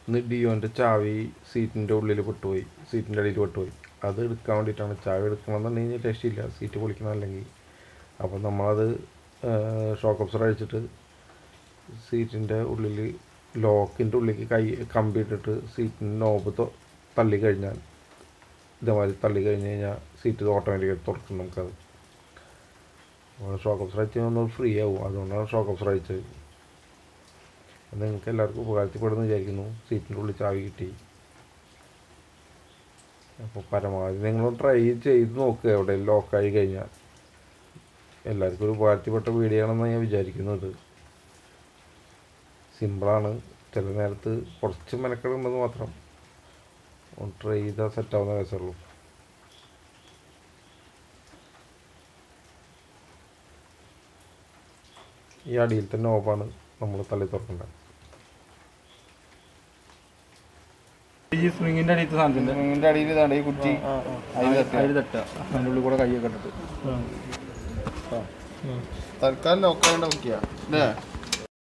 ഇന്ന് ഡിയോൻ്റെ ചാവി സീറ്റിൻ്റെ ഉള്ളിൽ പെട്ടുപോയി സീറ്റിൻ്റെ അടിയിൽ പെട്ടുപോയി അത് എടുക്കാൻ വേണ്ടിയിട്ടാണ് ചാവി എടുക്കണമെന്നുണ്ടെങ്കിൽ രക്ഷയില്ല സീറ്റ് പൊളിക്കണം അല്ലെങ്കിൽ അപ്പോൾ നമ്മളത് ഷോക്ക് ഓപ്സർ അഴിച്ചിട്ട് സീറ്റിൻ്റെ ഉള്ളിൽ ലോക്കിൻ്റെ ഉള്ളിലേക്ക് കൈ കമ്പി ഇട്ടിട്ട് സീറ്റിൻ്റെ നോബ് തൊ- തള്ളി കഴിഞ്ഞാൽ ഇതേമാതിരി തള്ളി കഴിഞ്ഞ് കഴിഞ്ഞാൽ സീറ്റ് ഓട്ടോമാറ്റിക്കായിട്ട് തുറക്കും നമുക്കത് അപ്പോൾ ഷോക്ക് ഓപ്സർ അഴിച്ച് ഒന്ന് ഫ്രീ ആവും അതുകൊണ്ടാണ് ഷോക്ക് ഓപ്സർ അഴിച്ചത് അത് നിങ്ങൾക്ക് എല്ലാവർക്കും ഉപകാരത്തിൽപ്പെടുന്നു വിചാരിക്കുന്നു സീറ്റിൻ്റെ ഉള്ളിൽ ചാവി കിട്ടി അപ്പോൾ പരമാവധി നിങ്ങൾ ട്രൈ ചെയ്ത് നോക്കുക എവിടെ ലോക്കായി കഴിഞ്ഞാൽ എല്ലാവർക്കും ഒരു ഉപകാരത്തിൽപ്പെട്ട വീഡിയോ ആണെന്ന് ഞാൻ വിചാരിക്കുന്നത് സിമ്പിളാണ് ചില നേരത്ത് കുറച്ച് മെനക്കെടുണ്ടെന്ന് മാത്രം ഒന്ന് ട്രൈ ചെയ്താൽ സെറ്റാവുന്ന കേസുള്ളൂ ഈ അടിയിലത്തെ നോബാണ് നമ്മൾ തള്ളി തുറക്കേണ്ടത് ഈ സ്പ്രിങ്ങിന്റെ അടിയത്തെ സാധനത്തിന്റെ നിങ്ങളുടെ അടിയിൽ ഇതാണ് ഈ കുറ്റി അതിൽ തട്ടുക അതിൻ്റെ ഉള്ളിൽ കൂടെ കൈയൊക്കെ ഇട്ടിട്ട് തൽക്കാലം ലോക്കാവേണ്ട കുറ്റിയാ അല്ലേ